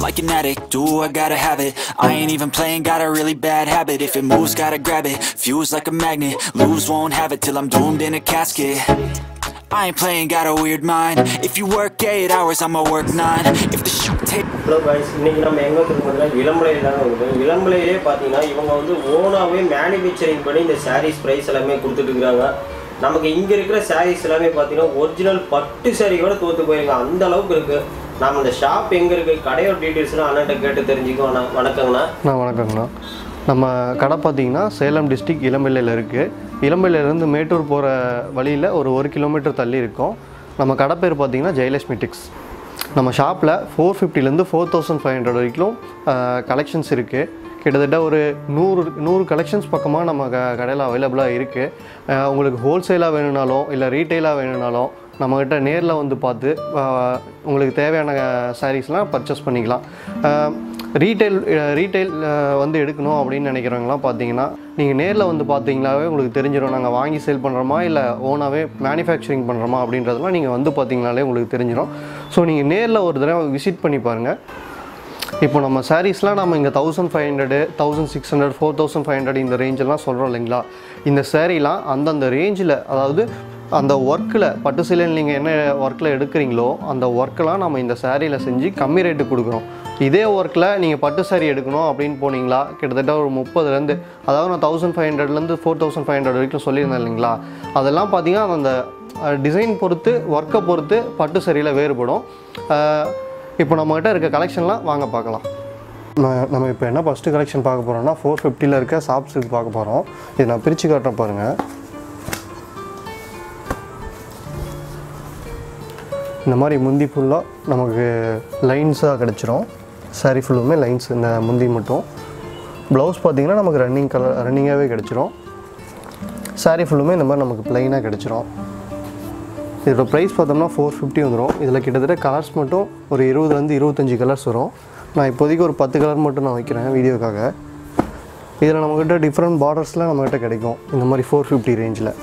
like an addict, do I gotta have it I ain't even playing, got a really bad habit If it moves, gotta grab it, fuse like a magnet Lose, won't have it till I'm doomed in a casket I ain't playing, got a weird mind If you work 8 hours, I'ma work 9 If the shoot take hello guys இன்னைக்கு நம்ம எங்கே திரும்புறதுனா இளம்பலையில் தாங்க இருக்குது இளம்பலையிலே பார்த்தீங்கன்னா இவங்க வந்து ஓனாகவே manufacturing பண்ணி இந்த சாரீஸ் ப்ரைஸ் எல்லாமே கொடுத்துட்டு இருக்காங்க நமக்கு இங்கே இருக்கிற சாரீஸ் எல்லாமே பார்த்தீங்கன்னா ஒரிஜினல் பட்டு சாரியோட தோற்று போயிருங்க அந்த அளவுக்கு இருக்குது நம்ம இந்த ஷாப் எங்கே இருக்குது கடையோட டீட்டெயில்ஸ்லாம் அண்ணன்ட்ட கேட்டு தெரிஞ்சுக்கோ அண்ணா வணக்கங்கண்ணா அண்ணா வணக்கங்கண்ணா நம்ம கடை பார்த்தீங்கன்னா சேலம் டிஸ்ட்ரிக்ட் இளம்பிள்ளையில் இருக்குது இளம்பிள்ளையிலேருந்து மேட்டூர் போகிற வழியில் ஒரு ஒரு கிலோமீட்டர் தள்ளி இருக்கோம் நம்ம கடை பேர் பார்த்தீங்கன்னா ஜெயலட்சுமி டிக்ஸ் நம்ம ஷாப்பில் ஃபோர் ஃபிஃப்டிலேருந்து ஃபோர் தௌசண்ட் ஃபைவ் ஹண்ட்ரட் வரைக்கும் கலெக்ஷன்ஸ் இருக்குது கிட்டத்தட்ட ஒரு நூறு நூறு கலெக்ஷன்ஸ் பக்கமாக நம்ம க கடையில் அவைலபிளாக இருக்குது உங்களுக்கு ஹோல்சேலாக வேணும்னாலும் இல்லை ரீட்டெயிலாக வேணும்னாலும் நம்மக்கிட்ட நேரில் வந்து பார்த்து ஆஹ், உங்களுக்கு தேவையான சாரீஸ்லாம் பர்ச்சேஸ் பண்ணிக்கலாம் ரீட்டைல் ரீட்டைல் வந்து எடுக்கணும் அப்படின்னு நினைக்கிறவங்களாம் பார்த்தீங்கன்னா நீங்கள் நேரில் வந்து பார்த்தீங்களாவே உங்களுக்கு தெரிஞ்சிடும் நாங்கள் வாங்கி சேல் பண்ணுறோமா இல்லை ஓனாகவே மேனுஃபேக்சரிங் பண்ணுறோமா அப்படின்றதெல்லாம் நீங்கள் வந்து பார்த்தீங்கனாலே உங்களுக்கு தெரிஞ்சிடும் ஸோ நீங்கள் நேரில் ஒரு தடவை விசிட் பண்ணி பாருங்கள் இப்போ நம்ம சாரீஸ்லாம் நம்ம இங்கே thousand five hundred thousand six hundred four thousand five hundred இந்த ரேஞ்செல்லாம் சொல்கிறோம் இல்லைங்களா இந்த சாரீலாம் அந்தந்த ரேஞ்சில் அதாவது அந்த ஒர்க்கில் பட்டு சிலையில் நீங்கள் என்ன ஒர்க்கில் எடுக்கிறீங்களோ அந்த ஒர்க்கெலாம் நம்ம இந்த சாரியில் செஞ்சு கம்மி ரேட்டு கொடுக்குறோம் இதே ஒர்க்கில் நீங்கள் பட்டு சாரி எடுக்கணும் அப்படின்னு போனீங்களா கிட்டத்தட்ட ஒரு முப்பதுலேருந்து அதாவது நான் தௌசண்ட் ஃபைவ் ஹண்ட்ரட்லேருந்து ஃபோர் தௌசண்ட் ஃபைவ் ஹண்ட்ரட் வரைக்கும் சொல்லியிருந்தேன் இல்லைங்களா அதெல்லாம் பார்த்தீங்கன்னா அந்த டிசைன் பொறுத்து ஒர்க்கை பொறுத்து பட்டு சரியில் வேறுபடும் அஹ், இப்போ நம்மகிட்ட இருக்க கலெக்ஷன்லாம் வாங்க பார்க்கலாம் நம்ம நம்ம இப்போ என்ன ஃபஸ்ட்டு கலெக்ஷன் பார்க்க போகிறோம்னா ஃபோர் ஃபிஃப்டியில் இருக்க சாப்ஸுக்கு பார்க்க போகிறோம் இது நான் பிரித்து காட்டுறேன் பாருங்கள் இந்த மாதிரி முந்தி ஃபுல்லாக நமக்கு லைன்ஸாக கிடச்சிரும் saree ஃபுல்லுமே லைன்ஸ் இந்த முந்தி மட்டும் ப்ளவுஸ் பார்த்தீங்கன்னா நமக்கு ரன்னிங் கலர் ரன்னிங்காகவே கிடச்சிரும் saree ஃபுல்லுமே இந்த மாதிரி நமக்கு ப்ளைனாக கிடச்சிரும் இதோட ப்ரைஸ் பார்த்தோம்னா ஃபோர் ஃபிஃப்டி வந்துடும் இதில் கிட்டத்தட்ட கலர்ஸ் மட்டும் ஒரு இருபதுலேருந்து இருபத்தஞ்சி கலர்ஸ் வரும் நான் இப்போதைக்கு ஒரு பத்து கலர் மட்டும் நான் வைக்கிறேன் வீடியோக்காக இதில் நம்மக்கிட்ட டிஃப்ரெண்ட் பார்டர்ஸ்லாம் நம்மக்கிட்ட கிடைக்கும் இந்த மாதிரி ஃபோர் ஃபிஃப்டி ரேஞ்சில்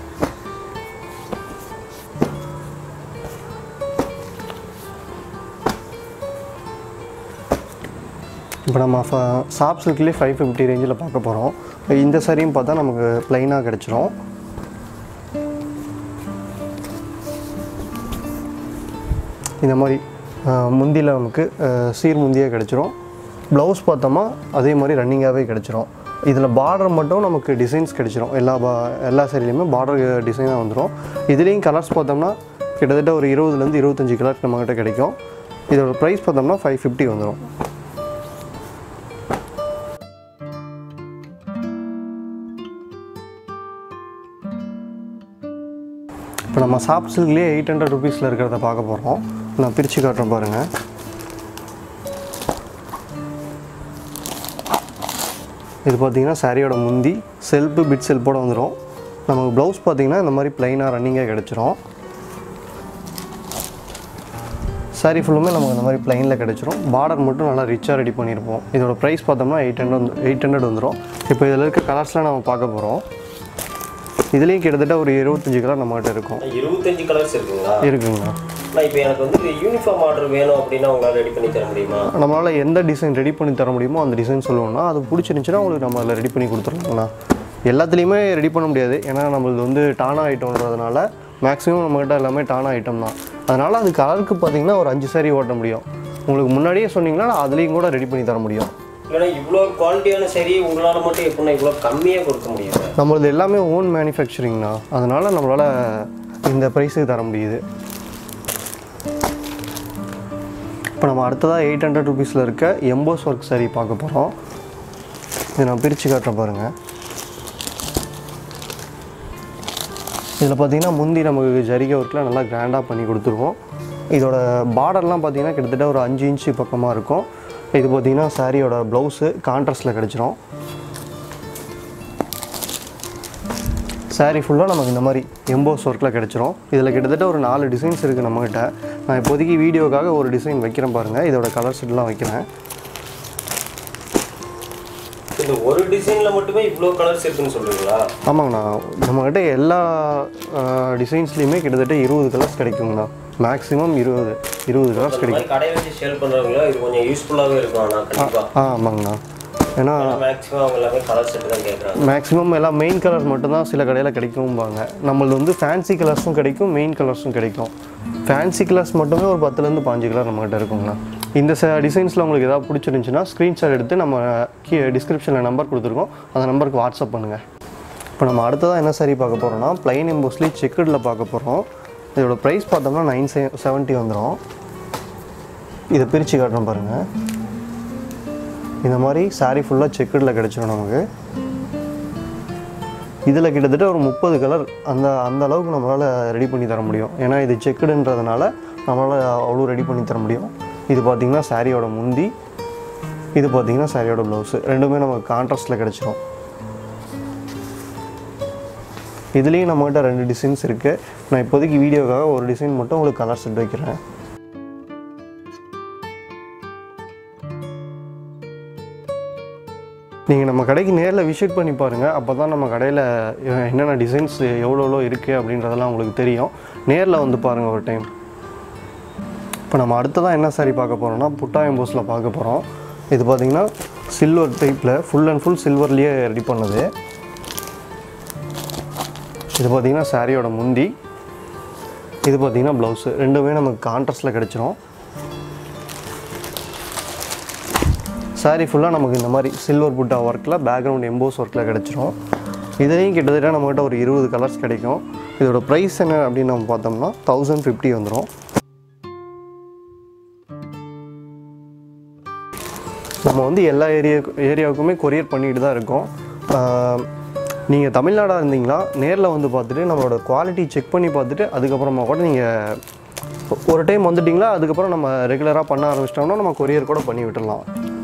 இப்போ நம்ம ஃப சாப் சில்க்லேயே ஃபைவ் ஃபிஃப்டி ரேஞ்சில் பார்க்க போகிறோம் இந்த சரியும் பார்த்தா நமக்கு ப்ளைனாக கிடச்சிரும் இந்த மாதிரி முந்தியில் நமக்கு அஹ், சீர் முந்தியே கிடச்சிரும் ப்ளவுஸ் பார்த்தோமா அதே மாதிரி ரன்னிங்காகவே கிடச்சிரும் இதில் பார்டர் மட்டும் நமக்கு டிசைன்ஸ் கிடச்சிரும் எல்லா பா எல்லா சரிலையுமே பார்டர் டிசைனாக வந்துடும் இதுலேயும் கலர்ஸ் பார்த்தோம்னா கிட்டத்தட்ட ஒரு இருபதுலேருந்து இருபத்தஞ்சி கலர் நம்மக்கிட்ட கிடைக்கும் இதோட ப்ரைஸ் பார்த்தோம்னா ஃபைவ் ஃபிஃப்டி வந்துடும் இப்போ நம்ம சாப் சில்க்லேயே எயிட் ஹண்ட்ரட் ருபீஸில் இருக்கிறத பார்க்க போகிறோம் நான் பிரித்து காட்டுறேன் பாருங்கள் இது பார்த்தீங்கன்னா சாரியோட முந்தி செல்ஃபு பிட் செல்ஃபோட வந்துடும் நமக்கு ப்ளவுஸ் பார்த்தீங்கன்னா இந்த மாதிரி ப்ளைனாக ரன்னிங்காக கிடச்சிரும் சாரி ஃபுல்லுமே நமக்கு இந்த மாதிரி ப்ளைனில் கிடச்சிரும் பார்டர் மட்டும் நல்லா ரிச்சாக ரெடி பண்ணியிருப்போம் இதோட ப்ரைஸ் பார்த்தோம்னா எயிட் ஹண்ட்ரட் வந்து எயிட் ஹண்ட்ரட் வந்துடும் இப்போ இதில் இருக்க கலர்ஸ்லாம் நம்ம பார்க்க போகிறோம் இதுலேயும் கிட்டத்தட்ட ஒரு இருபத்தஞ்சி கலர் நம்மகிட்ட இருக்கும் இருபத்தஞ்சு கலர்ஸ் இருக்குங்களா இருக்குங்கண்ணா நான் இப்போ எனக்கு வந்து யூனிஃபார்ம் ஆர்டர் வேணும் அப்படின்னா உங்களால் ரெடி பண்ணி தர முடியுமா நம்மளால் எந்த டிசைன் ரெடி பண்ணி தர முடியுமோ அந்த டிசைன் சொல்லுவோம்னா அது பிடிச்சிருந்துச்சுன்னா உங்களுக்கு நம்ம அதில் ரெடி பண்ணி கொடுத்துருவோங்கண்ணா எல்லாத்துலேயுமே ரெடி பண்ண முடியாது ஏன்னா நம்மளது வந்து டானா ஐட்டம்ன்றதுனால மேக்ஸிமம் நம்மகிட்ட எல்லாமே டானா ஐட்டம் தான் அதனால் அது கலருக்கு பார்த்தீங்கன்னா ஒரு அஞ்சு சாரி ஓட்ட முடியும் உங்களுக்கு முன்னாடியே சொன்னீங்கன்னா நான் அதுலேயும் கூட ரெடி பண்ணி தர முடியும் இல்லைன்னா இவ்வளோ குவாலிட்டியான சரி உங்களால் மட்டும் எப்படின்னா இவ்வளோ கம்மியாக கொடுக்க முடியும் நம்மளது எல்லாமே ஓன் மேனுஃபேக்சரிங்ண்ணா அதனால் நம்மளால் இந்த ப்ரைஸுக்கு தர முடியுது இப்போ நம்ம அடுத்ததாக எயிட் ஹண்ட்ரட் ருபீஸில் இருக்க எம்போஸ் ஒர்க் saree பார்க்க போகிறோம் இதை நான் பிரித்து காட்டுறேன் பாருங்கள் இதில் பார்த்தீங்கன்னா முந்தி நமக்கு ஜரிகை ஒர்க்கில் நல்லா கிராண்டாக பண்ணி கொடுத்துருவோம் இதோட பார்டர்லாம் பார்த்தீங்கன்னா கிட்டத்தட்ட ஒரு அஞ்சு இன்ச்சு பக்கமாக இருக்கும் இது பார்த்தீங்கன்னா சாரியோட ப்ளவுஸு கான்ட்ராஸ்டில் கிடச்சிரும் saree ஃபுல்லாக நமக்கு இந்த மாதிரி எம்போஸ் ஒர்க்கில் கிடச்சிரும் இதில் கிட்டத்தட்ட ஒரு நாலு டிசைன்ஸ் இருக்குது நம்மக்கிட்ட நான் இப்போதைக்கு வீடியோக்காக ஒரு டிசைன் வைக்கிறேன் பாருங்கள் இதோட கலர் செட்லாம் வைக்கிறேன் இந்த ஒரு டிசைனில் மட்டுமே இவ்வளோ கலர்ஸ் இருக்குன்னு சொல்லுவீங்களா ஆமாங்கண்ணா நம்மக்கிட்ட எல்லா டிசைன்ஸ்லேயுமே கிட்டத்தட்ட இருபது கலர்ஸ் கிடைக்குங்கண்ணா மேக்ஸிமம் இருபது இருபது கலர்ஸ் இந்த கிடைக்கும் மாதிரி கடையில் வச்சு சேல் பண்ணுறவங்களோ இது கொஞ்சம் யூஸ்ஃபுல்லாகவே இருக்கும் ஆனால் கண்டிப்பாக ஆ ஆமாங்கண்ணா ஏன்னா மேக்ஸிமம் அவங்க எல்லாமே கலர் செட்டு தான் கேட்குறாங்க மேக்ஸிமம் எல்லாம் மெயின் கலர்ஸ் மட்டும்தான் சில கடையில் கிடைக்கும்பாங்க நம்மளது வந்து ஃபேன்சி கலர்ஸும் கிடைக்கும் மெயின் கலர்ஸும் கிடைக்கும் ஃபேன்சி கலர்ஸ் மட்டுமே ஒரு பத்துலேருந்து பாஞ்சு கலர் நம்மகிட்ட இருக்குங்கண்ணா இந்த ச டிசைன்ஸில் உங்களுக்கு ஏதாவது பிடிச்சிருந்துச்சுன்னா ஸ்க்ரீன்ஷாட் எடுத்து நம்ம கீ டிஸ்கிரிப்ஷனில் நம்பர் கொடுத்துருக்கோம் அந்த நம்பருக்கு வாட்ஸ்அப் பண்ணுங்கள் இப்போ நம்ம அடுத்ததாக என்ன சரி பார்க்க போகிறோம்னா ப்ளைன் எம்போஸ்லி செக்குடில் பார்க்க போகிறோம் இதோட ப்ரைஸ் பார்த்தோம்னா நைன் செ செவன்ட்டி வந்துடும் இதை பிரித்து காட்டுறோம் பாருங்கள் இந்த மாதிரி saree ஃபுல்லாக செக்குடில் கிடச்சிரும் நமக்கு இதில் கிட்டத்தட்ட ஒரு முப்பது கலர் அந்த அந்த அளவுக்கு நம்மளால் ரெடி பண்ணி தர முடியும் ஏன்னா இது செக்குடுன்றதுனால நம்மளால் அவ்வளோ ரெடி பண்ணி தர முடியும் இது பார்த்திங்கன்னா சாரியோட முந்தி இது பார்த்திங்கன்னா சாரியோட ப்ளவுஸு ரெண்டுமே நமக்கு கான்ட்ராஸ்ட்டில் கிடச்சிரும் இதுலேயும் நம்மகிட்ட ரெண்டு டிசைன்ஸ் இருக்குது நான் இப்போதைக்கு வீடியோக்காக ஒரு டிசைன் மட்டும் உங்களுக்கு கலர் செட் வைக்கிறேன் நீங்கள் நம்ம கடைக்கு நேரில் விசிட் பண்ணி பாருங்கள் அப்போ தான் நம்ம கடையில் என்னென்ன டிசைன்ஸ் எவ்வளோ எவ்வளோ இருக்குது அப்படின்றதெல்லாம் உங்களுக்கு தெரியும் நேரில் வந்து பாருங்கள் ஒரு டைம் இப்போ நம்ம அடுத்ததாக என்ன சாரி பார்க்க போகிறோம்னா புட்டா எம்போஸில் பார்க்க போகிறோம் இது பார்த்திங்கன்னா சில்வர் டைப்பில் ஃபுல் அண்ட் ஃபுல் சில்வர்லேயே ரெடி பண்ணது இது பார்த்திங்கன்னா சாரியோட முந்தி இது பார்த்திங்கன்னா ப்ளவுஸு ரெண்டுமே நமக்கு கான்ட்ராஸ்டில் கிடச்சிரும் சாரீ ஃபுல்லாக நமக்கு இந்த மாதிரி சில்வர் புட்டா ஒர்க்கில் பேக்ரவுண்ட் எம்போஸ் ஒர்க்கில் கிடச்சிரும் இதுலேயும் கிட்டத்தட்ட நம்மகிட்ட ஒரு இருபது கலர்ஸ் கிடைக்கும் இதோட ப்ரைஸ் என்ன அப்படின்னு நம்ம பார்த்தோம்னா தௌசண்ட் ஃபிஃப்டி வந்துடும் நம்ம வந்து எல்லா ஏரியா ஏரியாவுக்குமே கொரியர் பண்ணிட்டு தான் இருக்கோம் நீங்கள் தமிழ்நாடாக இருந்தீங்களா நேரில் வந்து பார்த்துட்டு நம்மளோட குவாலிட்டி செக் பண்ணி பார்த்துட்டு அதுக்கப்புறமா கூட நீங்கள் ஒரு டைம் வந்துட்டிங்களா அதுக்கப்புறம் நம்ம ரெகுலராக பண்ண ஆரம்பிச்சிட்டோம்னா நம்ம கொரியர் கூட பண்ணி விட்டுடலாம்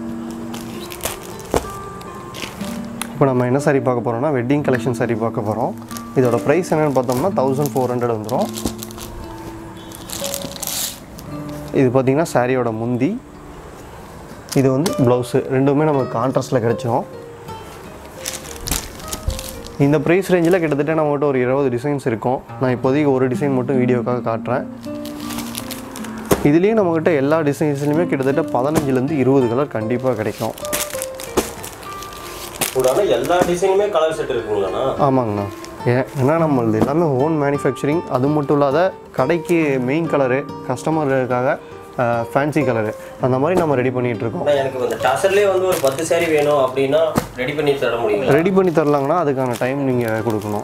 இப்போ நம்ம என்ன சாரி பார்க்க போகிறோம்னா வெட்டிங் கலெக்ஷன் சாரி பார்க்க போகிறோம் இதோட ப்ரைஸ் என்னென்னு பார்த்தோம்னா தௌசண்ட் ஃபோர் ஹண்ட்ரட் வந்துடும் இது பார்த்திங்கன்னா சாரியோட முந்தி இது வந்து ப்ளவுஸு ரெண்டுமே நமக்கு கான்ட்ராஸ்டில் கிடச்சிரும் இந்த ப்ரைஸ் ரேஞ்சில் கிட்டத்தட்ட நம்மகிட்ட ஒரு இருபது டிசைன்ஸ் இருக்கும் நான் இப்போதைக்கு ஒரு டிசைன் மட்டும் வீடியோக்காக காட்டுறேன் இதுலேயும் நம்மக்கிட்ட எல்லா டிசைன்ஸ்லையுமே கிட்டத்தட்ட பதினஞ்சுலேருந்து இருபது கலர் கண்டிப்பாக கிடைக்கும் கூடாது எல்லா டிசைனுமே கலர் செட் இருக்குங்களாண்ணா ஆமாங்கண்ணா ஏன் ஏன்னா நம்மளது எல்லாமே ஓன் மேனுஃபேக்சரிங் அது மட்டும் இல்லாத கடைக்கு மெயின் கலரு கஸ்டமருக்காக ஃபேன்சி கலரு அந்த மாதிரி நம்ம ரெடி பண்ணிகிட்டு இருக்கோம் அண்ணா, எனக்கு இந்த டசர்லேயே வந்து ஒரு பத்து saree வேணும் அப்படின்னா ரெடி பண்ணி தர முடியுங்களா ரெடி பண்ணி தரலாங்கன்னா அதுக்கான டைம் நீங்கள் கொடுக்கணும்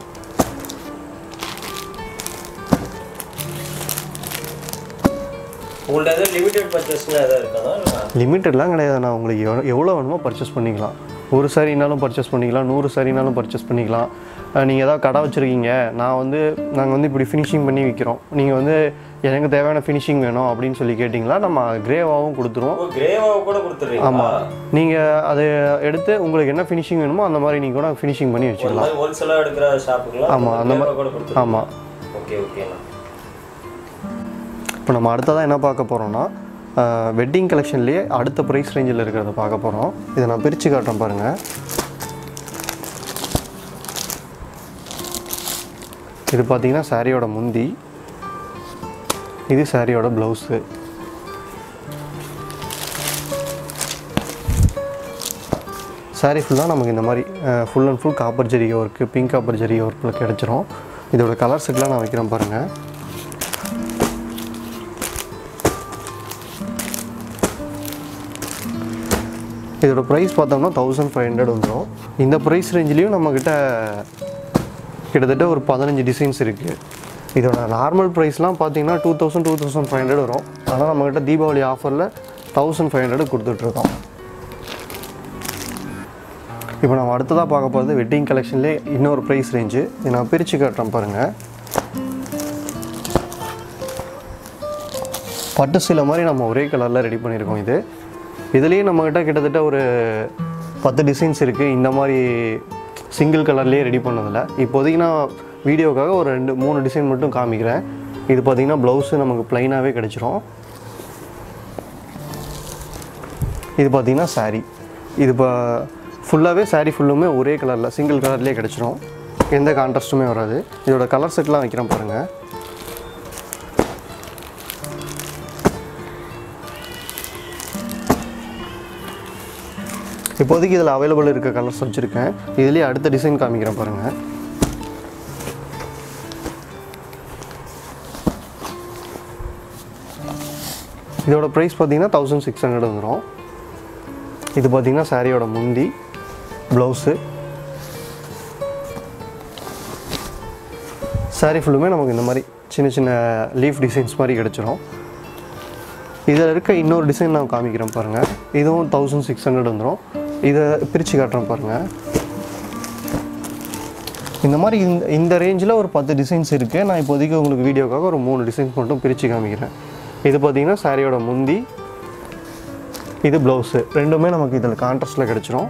உங்கள்ட்ட எதாவது லிமிடெட் பர்ச்சேஸ்லாம் எதாவது இருக்காதா இல்லை லிமிட்டட்லாம் கிடையாதுண்ணா உங்களுக்கு எவ்வளோ எவ்வளோ வேணுமோ பர்ச்சேஸ் பண்ணிக்கலாம் ஒரு சாரினாலும் பர்ச்சேஸ் பண்ணிக்கலாம் நூறு சாரினாலும் பர்ச்சேஸ் பண்ணிக்கலாம் நீங்கள் ஏதாவது கடை வச்சுருக்கீங்க நான் வந்து நாங்கள் வந்து இப்படி ஃபினிஷிங் பண்ணி விற்கிறோம் நீங்கள் வந்து எனக்கு தேவையான ஃபினிஷிங் வேணும் அப்படின்னு சொல்லி கேட்டிங்களா நம்ம கிரேவாகவும் கொடுத்துருவோம் ஓ கிரேவாவை கூட கொடுத்துட்றீங்களா ஆமாம் நீங்கள் அதை எடுத்து உங்களுக்கு என்ன ஃபினிஷிங் வேணுமோ அந்த மாதிரி நீங்கள் கூட ஃபினிஷிங் பண்ணி ஒரு வச்சுக்கலாம் மாதிரி ஹோல்சேலாக எடுக்கிற ஷாப்புக்குலாம் ஆமா, அந்த மாதிரி- கூட கொடுத்துருங்க ஆமாம் ஓகே ஓகேண்ணா இப்போ நம்ம அடுத்ததாக என்ன பார்க்க போகிறோம்னா வெட்டிங் கலெக்ஷன்லேயே அடுத்த ப்ரைஸ் ரேஞ்சில் இருக்கிறத பார்க்க போகிறோம் இதை நான் பிரித்து காட்டுறேன் பாருங்கள் இது பார்த்தீங்கன்னா சாரியோட முந்தி இது சாரியோட ப்ளவுஸு சாரி ஃபுல்லாக நமக்கு இந்த மாதிரி full and full copper zari work pink copper zari ஒர்க்கில் கிடச்சிரும் இதோட கலர் செட்லாம் நான் வைக்கிறேன் பாருங்கள் இதோட ப்ரைஸ் பார்த்தோம்னா தௌசண்ட் ஃபைவ் ஹண்ட்ரட் வந்துடும் இந்த ப்ரைஸ் ரேஞ்சிலையும் நம்மக்கிட்ட கிட்டத்தட்ட ஒரு பதினஞ்சு டிசைன்ஸ் இருக்குது இதோட நார்மல் ப்ரைஸ்லாம் பார்த்தீங்கன்னா two thousand two thousand five hundred வரும் ஆனால் நம்மக்கிட்ட தீபாவளி ஆஃபரில் தௌசண்ட் ஃபைவ் ஹண்ட்ரட் கொடுத்துட்ருக்கோம் இப்போ நம்ம அடுத்ததாக பார்க்க போகிறது வெட்டிங் கலெக்ஷன்லேயே இன்னொரு ப்ரைஸ் ரேஞ்சு இதை நான் பிரித்து காட்டுறேன் பாருங்கள் பட்டு சீலை மாதிரி நம்ம ஒரே கலரில் ரெடி பண்ணியிருக்கோம் இது இதுலேயும் நம்மக்கிட்ட கிட்டத்தட்ட ஒரு பத்து டிசைன்ஸ் இருக்குது இந்த மாதிரி சிங்கிள் கலர்லேயே ரெடி பண்ணதில்ல இப்போதைக்கு நான் வீடியோக்காக ஒரு ரெண்டு மூணு டிசைன் மட்டும் காமிக்கிறேன் இது பார்த்திங்கன்னா ப்ளவுஸு நமக்கு ப்ளைனாகவே கிடச்சிரும் இது பார்த்திங்கன்னா saree இது இப்போ ஃபுல்லாகவே saree ஃபுல்லுமே ஒரே கலரில் சிங்கிள் கலர்லேயே கிடச்சிரும் எந்த கான்ட்ராஸ்ட்டுமே வராது இதோட கலர் செட்லாம் வைக்கிறேன் பாருங்கள் இப்போதைக்கு இதில் அவைலபிள் இருக்க கலர்ஸ் வச்சுருக்கேன் இதுலேயே அடுத்த டிசைன் காமிக்கிறேன் பாருங்கள் இதோட ப்ரைஸ் பார்த்தீங்கன்னா தௌசண்ட் சிக்ஸ் ஹண்ட்ரட் வந்துடும் இது பார்த்தீங்கன்னா சாரியோட முந்தி ப்ளவுஸு சாரி ஃபுல்லுமே நமக்கு இந்த மாதிரி சின்ன சின்ன லீஃப் டிசைன்ஸ் மாதிரி கிடச்சிரும் இதில் இருக்க இன்னொரு டிசைன் நான் காமிக்கிறேன் பாருங்கள் இதுவும் தௌசண்ட் சிக்ஸ் ஹண்ட்ரட் வந்துடும் இதை பிரித்து காட்டுறேன் பாருங்கள் இந்த மாதிரி இந்த இந்த ரேஞ்சில் ஒரு பத்து டிசைன்ஸ் இருக்குது நான் இப்போதைக்கு உங்களுக்கு வீடியோக்காக ஒரு மூணு டிசைன்ஸ் மட்டும் பிரித்து காமிக்கிறேன் இது பார்த்தீங்கன்னா சாரியோட முந்தி இது ப்ளவுஸு ரெண்டுமே நமக்கு இதில் கான்ட்ராஸ்டில் கிடச்சிரும்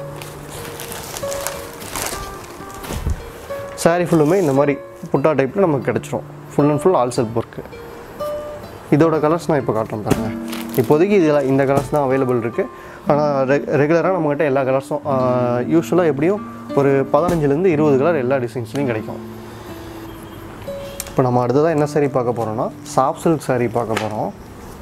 சாரி ஃபுல்லுமே இந்த மாதிரி புட்டா டைப்பில் நமக்கு கிடச்சிரும் full and full all self work இதோட கலர்ஸ் நான் இப்போ காட்டுறேன் பாருங்கள் இப்போதைக்கு இதில் இந்த கலர்ஸ் தான் அவைலபிள் இருக்குது ஆனால் ரெ ரெகுலராக நம்மகிட்ட எல்லா கலர்ஸும் யூஸ்வலாக எப்படியும் ஒரு பதினஞ்சுலேருந்து இருபது கலர் எல்லா டிசைன்ஸ்லையும் கிடைக்கும் இப்போ நம்ம அடுத்ததாக என்ன saree பார்க்க போகிறோம்னா சாஃப்ட் சில்க் saree பார்க்க போகிறோம்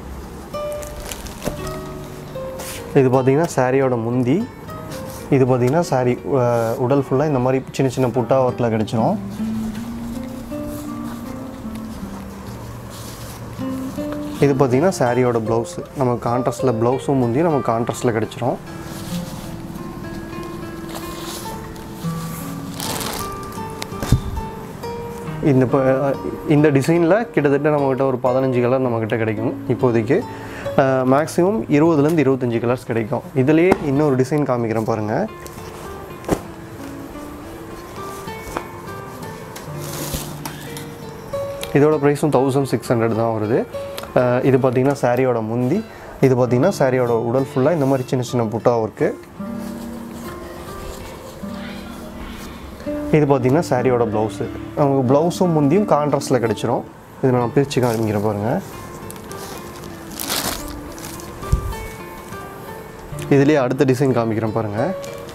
இது பார்த்தீங்கன்னா சாரியோட முந்தி இது பார்த்தீங்கன்னா சாரி உடல் ஃபுல்லாக இந்த மாதிரி சின்ன சின்ன புட்டா ஒர்க்கில் கிடச்சிரும் இது பார்த்தீங்கன்னா சாரியோட ப்ளவுஸு நம்ம கான்ட்ராஸ்டில் ப்ளவுஸும் முந்தி நம்ம கான்ட்ராஸ்டில் கிடச்சிரும் இந்த இப்போ இந்த டிசைனில் கிட்டத்தட்ட நம்மக்கிட்ட ஒரு பதினஞ்சு கலர் நம்மக்கிட்ட கிடைக்கும் இப்போதைக்கு மேக்ஸிமம் இருபதுலேருந்து இருபத்தஞ்சி கலர்ஸ் கிடைக்கும் இதுலேயே இன்னொரு டிசைன் காமிக்கிறேன் பாருங்கள் இதோட ப்ரைஸும் தௌசண்ட் சிக்ஸ் ஹண்ட்ரட் தான் வருது அஹ் இது பார்த்தீங்கன்னா சாரியோட முந்தி இது பார்த்தீங்கன்னா சாரியோட உடல் ஃபுல்லாக இந்த மாதிரி சின்ன சின்ன புட்டா ஒர்க்கு இது பார்த்தீங்கன்னா சாரியோட ப்ளவுஸு அவங்க ப்ளவுஸும் முந்தியும் கான்ட்ராஸ்டில் கிடச்சிரும் இதை நான் பிரித்து காமிக்கிறேன் பாருங்கள் இதுலேயே அடுத்த டிசைன் காமிக்கிறேன் பாருங்கள்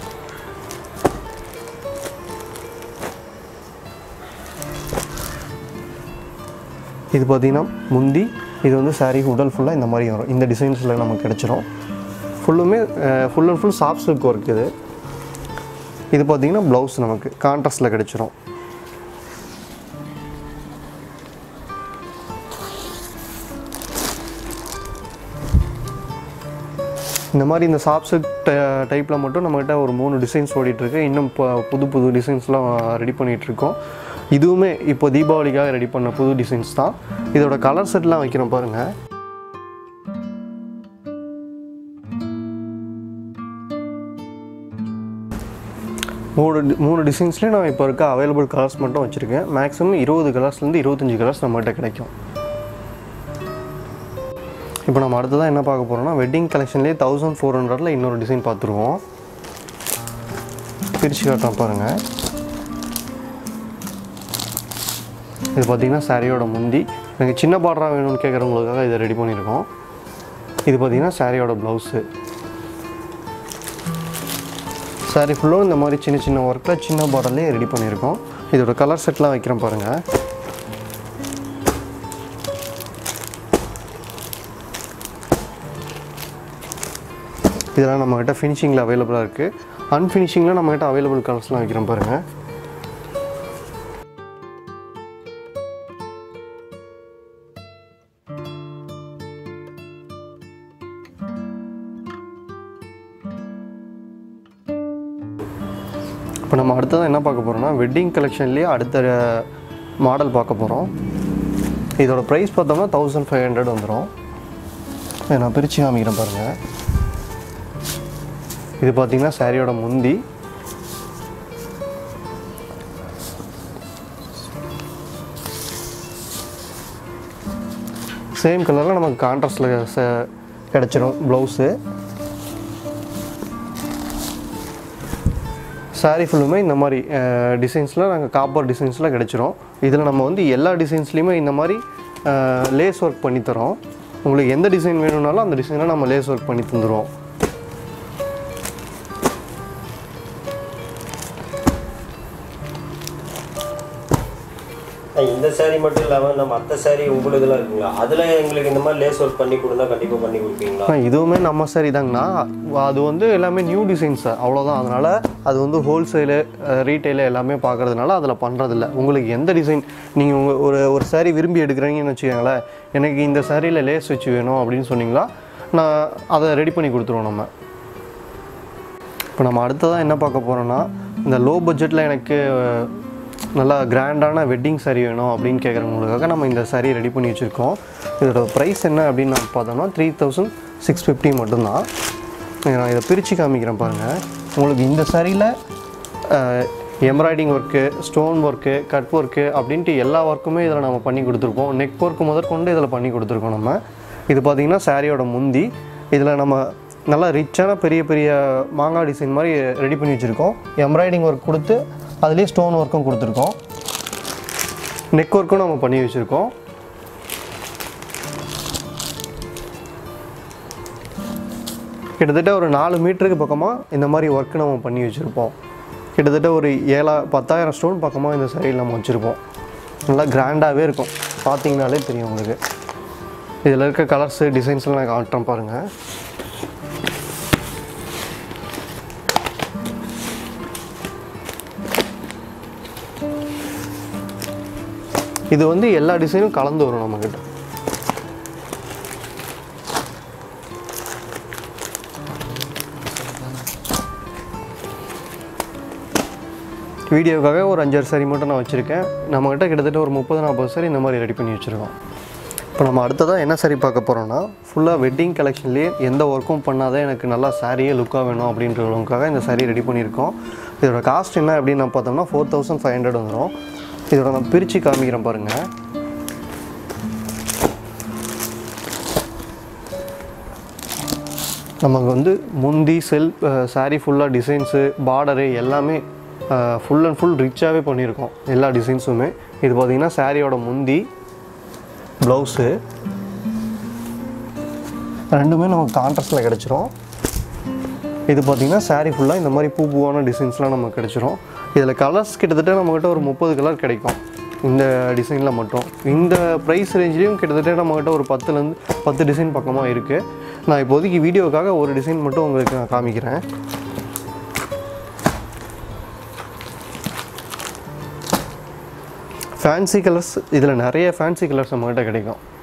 இது பார்த்தீங்கன்னா முந்தி இது வந்து saree உடல் ஃபுல்லாக இந்த மாதிரி வரும் இந்த டிசைன்ஸில் நமக்கு கிடச்சிரும் ஃபுல்லுமே full and full soft silk work இது இது பார்த்தீங்கன்னா ப்ளவுஸ் நமக்கு கான்ட்ராஸ்டில் கிடச்சிரும் இந்த மாதிரி இந்த சாஃப்ட் சில்க் டைப்பில் மட்டும் நம்மகிட்ட ஒரு மூணு டிசைன்ஸ் ஓடிட்டுருக்கு இன்னும் இப்போ புது புது டிசைன்ஸ்லாம் ரெடி பண்ணிகிட்ருக்கோம் இதுவுமே இப்போ தீபாவளிக்காக ரெடி பண்ண புது டிசைன்ஸ் தான் இதோட கலர் செட்லாம் வைக்கிறோம் பாருங்கள் மூணு டி- மூணு டிசைன்ஸ்லேயும் நான் இப்போ இருக்க அவைலபிள் கலர்ஸ் மட்டும் வச்சுருக்கேன் மேக்ஸிமம் இருபது கலர்ஸ்லேருந்து இருபத்தஞ்சி கலர்ஸ் நம்மகிட்ட கிடைக்கும் இப்போ நம்ம அடுத்ததாக என்ன பார்க்க போகிறோம்னா வெட்டிங் கலெக்ஷன்லேயே தௌசண்ட் ஃபோர் ஹண்ட்ரடில் இன்னொரு டிசைன் பார்த்துருவோம் பிரித்து காட்டுறேன் பாருங்கள் இது பார்த்தீங்கன்னா சாரியோட முந்தி எனக்கு சின்ன பார்டராக வேணும்னு கேட்குறவங்களுக்காக இதை ரெடி பண்ணியிருக்கோம் இது பார்த்தீங்கன்னா சாரியோட ப்ளவுஸு சாரி ஃபுல்லும் இந்த மாதிரி சின்ன சின்ன ஒர்க்கில் சின்ன பார்டர்லேயே ரெடி பண்ணியிருக்கோம் இதோட கலர் செட்லாம் வைக்கிறேன் பாருங்கள் இதெல்லாம் நம்மக்கிட்ட ஃபினிஷிங்கில் அவைலபிளாக இருக்குது அன்ஃபினிஷிங்கில் நம்மக்கிட்ட அவைலபிள் கலர்ஸ்லாம் வைக்கிறேன் பாருங்கள் இப்போ நம்ம அடுத்ததாக என்ன பார்க்க போகிறோம்னா வெட்டிங் கலெக்ஷன்லேயே அடுத்த மாடல் பார்க்க போகிறோம் இதோட ப்ரைஸ் பார்த்தோம்னா தௌசண்ட் ஃபைவ் ஹண்ட்ரட் வந்துடும் இதை நான் பிரித்து காமிக்கிறேன் பாருங்கள் இது பார்த்தீங்கன்னா சாரியோட முந்தி சேம் கலரில் நமக்கு கான்ட்ராஸ்டில் கிடச்சிரும் ப்ளவுஸு சாரீ ஃபுல்லுமே இந்த மாதிரி டிசைன்ஸில் நாங்கள் காப்பர் டிசைன்ஸில் கிடச்சிரும் இதில் நம்ம வந்து எல்லா டிசைன்ஸ்லேயுமே இந்த மாதிரி லேஸ் ஒர்க் பண்ணி தரோம் உங்களுக்கு எந்த டிசைன் வேணும்னாலும் அந்த டிசைனை நம்ம லேஸ் ஒர்க் பண்ணி தந்துடுவோம் அஹ் இந்த saree மட்டும் இல்லாமல் நம்ம மற்ற saree உங்களுதுலாம் இருக்குங்களா அதில் எங்களுக்கு இந்த மாதிரி லேஸ் ஒர்க் பண்ணி கொடுத்தா கண்டிப்பாக பண்ணி கொடுப்பீங்களா ஆ, இதுவுமே நம்ம சாரி தாங்கண்ணா அது வந்து எல்லாமே நியூ டிசைன்ஸ் அவ்வளோதான் அதனால் அது வந்து ஹோல்சேலு ரீட்டைலு எல்லாமே பார்க்கறதுனால அதில் பண்ணுறதில்ல உங்களுக்கு எந்த டிசைன் நீங்கள் உங்கள் ஒரு ஒரு saree விரும்பி எடுக்கிறீங்கன்னு வச்சுக்கோங்களேன் எனக்கு இந்த சாரியில் லேஸ் வச்சு வேணும் அப்படின்னு சொன்னீங்களா நான் அதை ரெடி பண்ணி கொடுத்துருவோம் நம்ம இப்போ நம்ம அடுத்ததாக என்ன பார்க்க போகிறோன்னா இந்த லோ பட்ஜெட்டில் எனக்கு அஹ், நல்லா கிராண்டான வெட்டிங் saree வேணும் அப்படின்னு கேட்குறவங்களுக்காக நம்ம இந்த saree ரெடி பண்ணி வச்சுருக்கோம் இதோட ப்ரைஸ் என்ன அப்படின்னு நம்ம பார்த்தோம்னா த்ரீ தௌசண்ட் சிக்ஸ் ஃபிஃப்டி மட்டும்தான் இங்க நான் இதை பிரித்து காமிக்கிறேன் பாருங்கள் உங்களுக்கு இந்த சாரியில் embroidering work stone work cut work அப்படின்ட்டு எல்லா ஒர்க்குமே இதில் நம்ம பண்ணி கொடுத்துருக்கோம் நெக் ஒர்க்கு முதற்கொண்டு இதில் பண்ணி கொடுத்துருக்கோம் நம்ம இது பார்த்திங்கன்னா சாரியோட முந்தி இதில் நம்ம நல்லா ரிச்சான பெரிய பெரிய மாங்காய் டிசைன் மாதிரி ரெடி பண்ணி வச்சுருக்கோம் எம்ப்ராய்டிங் ஒர்க் கொடுத்து அதுலேயே ஸ்டோன் ஒர்க்கும் கொடுத்துருக்கோம் நெக் ஒர்க்கும் நம்ம பண்ணி வச்சுருக்கோம் கிட்டத்தட்ட ஒரு நாலு மீட்டருக்கு பக்கமாக இந்த மாதிரி ஒர்க் நம்ம பண்ணி வச்சுருப்போம் கிட்டத்தட்ட ஒரு ஏழா பத்தாயிரம் ஸ்டோன் பக்கமாக இந்த சரியில் நம்ம வச்சுருப்போம் நல்லா கிராண்டாகவே இருக்கும் பார்த்தீங்கனாலே தெரியும் உங்களுக்கு இதில் இருக்க கலர்ஸு டிசைன்ஸ்லாம் நான் காட்டுறேன் பாருங்கள் இது வந்து எல்லா டிசைனும் கலந்து வரும் நம்மக்கிட்ட வீடியோக்காக ஒரு அஞ்சாறு சாரி மட்டும் நான் வச்சுருக்கேன் நம்மக்கிட்ட கிட்டத்தட்ட ஒரு முப்பது நாற்பது சாரி இந்த மாதிரி ரெடி பண்ணி வச்சுருக்கோம் இப்போ நம்ம அடுத்ததாக என்ன சாரி பார்க்க போகிறோம்னா ஃபுல்லாக வெட்டிங் கலெக்ஷன்லேயே எந்த ஒர்க்கும் பண்ணாத எனக்கு நல்லா சாரியே லுக்காக வேணும் அப்படின்றவங்களுக்காக இந்த சாரி ரெடி பண்ணியிருக்கோம் இதோட காஸ்ட் என்ன அப்படின்னு நம்ம பார்த்தோம்னா ஃபோர் தௌசண்ட் ஃபைவ் ஹண்ட்ரட் வந்துடும் இதோட நான் பிரித்து காமிக்கிறேன் பாருங்கள் நமக்கு வந்து முந்தி செல் சாரீ ஃபுல்லாக டிசைன்ஸு பார்டரு எல்லாமே ஃபுல் அண்ட் ஃபுல் ரிச்சாகவே பண்ணியிருக்கோம் எல்லா டிசைன்ஸுமே இது பார்த்திங்கன்னா சாரியோட முந்தி ப்ளவுஸு ரெண்டுமே நமக்கு கான்ட்ராஸ்டில் கிடச்சிரும் இது பார்த்திங்கன்னா saree ஃபுல்லாக இந்த மாதிரி பூ பூவான டிசைன்ஸ்லாம் நமக்கு கிடச்சிரும் இதில் கலர்ஸ் கிட்டத்தட்ட நம்மக்கிட்ட ஒரு முப்பது கலர் கிடைக்கும் இந்த டிசைனில் மட்டும் இந்த ப்ரைஸ் ரேஞ்ச்லேயும் கிட்டத்தட்ட நம்மக்கிட்ட ஒரு பத்துலேருந்து பத்து டிசைன் பக்கமாக இருக்குது நான் இப்போதைக்கு வீடியோக்காக ஒரு டிசைன் மட்டும் உங்களுக்கு நான் காமிக்கிறேன் ஃபேன்சி கலர்ஸ் இதில் நிறைய ஃபேன்சி கலர்ஸ் நம்மக்கிட்ட கிடைக்கும்